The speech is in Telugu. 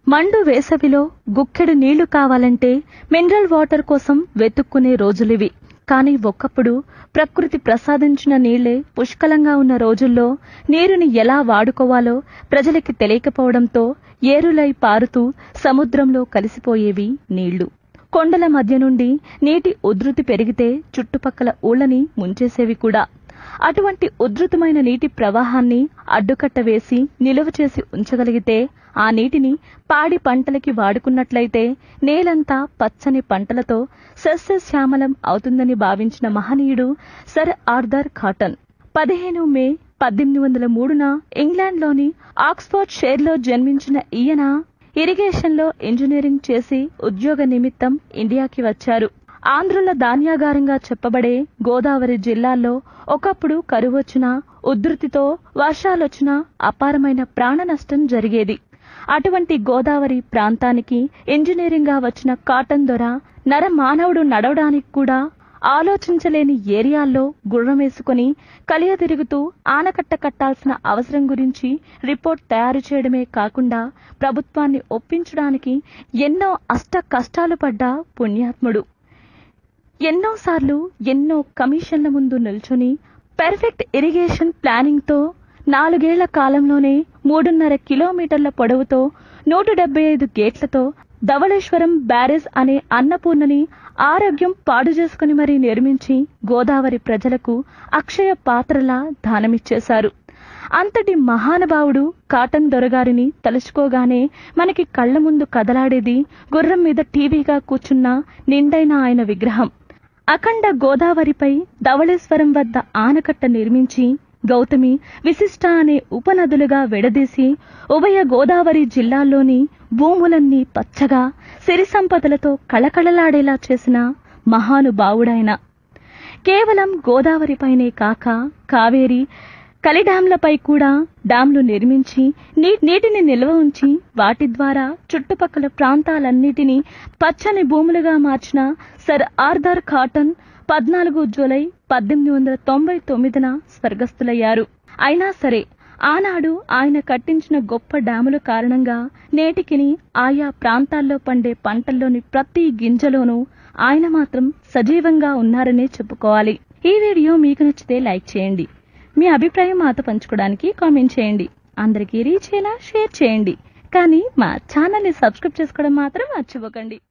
మండు వేసవిలో గుక్కెడు నీళ్లు కావాలంటే మినరల్ వాటర్ కోసం వెతుక్కునే రోజులివి కానీ ఒకప్పుడు ప్రకృతి ప్రసాదించిన నీళ్లే పుష్కలంగా ఉన్న రోజుల్లో నీరుని ఎలా వాడుకోవాలో ప్రజలకి తెలియకపోవడంతో ఏరులై పారుతూ సముద్రంలో కలిసిపోయేవి నీళ్లు కొండల మధ్య నుండి నీటి ఉధృతి పెరిగితే చుట్టుపక్కల ఊళ్ళని ముంచేసేవి కూడా అటువంటి ఉధృతమైన నీటి ప్రవాహాన్ని అడ్డుకట్ట వేసి నిలువ చేసి ఉంచగలిగితే ఆ నీటిని పాడి పంటలకి వాడుకున్నట్లయితే నేలంతా పచ్చని పంటలతో సస్యశ్యామలం అవుతుందని భావించిన మహనీయుడు సర్ ఆర్థర్ కాటన్ పదిహేను మే పద్దెనిమిది వందల మూడున ఇంగ్లాండ్లోని ఆక్స్ఫర్డ్ షేర్లో జన్మించిన ఈయన ఇరిగేషన్లో ఇంజనీరింగ్ చేసి ఉద్యోగ నిమిత్తం ఇండియాకి వచ్చారు ఆంధ్రుల ధాన్యాగారంగా చెప్పబడే గోదావరి జిల్లాల్లో ఒకప్పుడు కరువొచ్చినా ఉధృతితో వర్షాలొచ్చినా అపారమైన ప్రాణ నష్టం జరిగేది అటువంటి గోదావరి ప్రాంతానికి ఇంజనీరింగ్ గా వచ్చిన కాటన్ దొర నర మానవుడు నడవడానికి కూడా ఆలోచించలేని ఏరియాల్లో గుర్రమేసుకుని కలియ తిరుగుతూ ఆనకట్ట కట్టాల్సిన అవసరం గురించి రిపోర్ట్ తయారు చేయడమే కాకుండా ప్రభుత్వాన్ని ఒప్పించడానికి ఎన్నో అష్ట కష్టాలు పడ్డ పుణ్యాత్ముడు ఎన్నోసార్లు ఎన్నో కమిషన్ల ముందు నిల్చొని పెర్ఫెక్ట్ ఇరిగేషన్ ప్లానింగ్ తో నాలుగేళ్ల కాలంలోనే మూడున్నర కిలోమీటర్ల పొడవుతో నూట డెబ్బై ఐదు గేట్లతో ధవళేశ్వరం బ్యారేజ్ అనే అన్నపూర్ణని ఆరోగ్యం పాడు చేసుకుని మరీ నిర్మించి గోదావరి ప్రజలకు అక్షయ పాత్రలా దానమిచ్చేశారు అంతటి మహానుభావుడు కాటన్ దొరగారిని తలుచుకోగానే మనకి కళ్ళ ముందు కదలాడేది గుర్రం మీద టీవీగా కూర్చున్న నిండైన ఆయన విగ్రహం అఖండ గోదావరిపై ధవళేశ్వరం వద్ద ఆనకట్ట నిర్మించి గౌతమి విశిష్ట అనే ఉపనదులుగా విడదీసి ఉభయ గోదావరి జిల్లాల్లోని భూములన్నీ పచ్చగా సిరి సంపదలతో కళకళలాడేలా చేసిన మహానుభావుడైన కేవలం గోదావరిపైనే కాక కావేరి కలి డ్యాంలపై కూడా డ్యాంలు నిర్మించి నీ నీటిని నిల్వ ఉంచి వాటి ద్వారా చుట్టుపక్కల ప్రాంతాలన్నిటినీ పచ్చని భూములుగా మార్చిన సర్ ఆర్థర్ కాటన్ పద్నాలుగు జూలై పద్దెనిమిది వందల తొంభై తొమ్మిదిన స్వర్గస్థులయ్యారు అయినా సరే ఆనాడు ఆయన కట్టించిన గొప్ప డ్యాముల కారణంగా నేటికిని ఆయా ప్రాంతాల్లో పండే పంటల్లోని ప్రతి గింజలోనూ ఆయన మాత్రం సజీవంగా ఉన్నారనే చెప్పుకోవాలి ఈ వీడియో మీకు నచ్చితే లైక్ చేయండి మీ అభిప్రాయం మాతో పంచుకోవడానికి కామెంట్ చేయండి అందరికీ రీచ్ అయ్యేలా షేర్ చేయండి కానీ మా ఛానల్ని సబ్స్క్రైబ్ చేసుకోవడం మాత్రం మర్చిపోకండి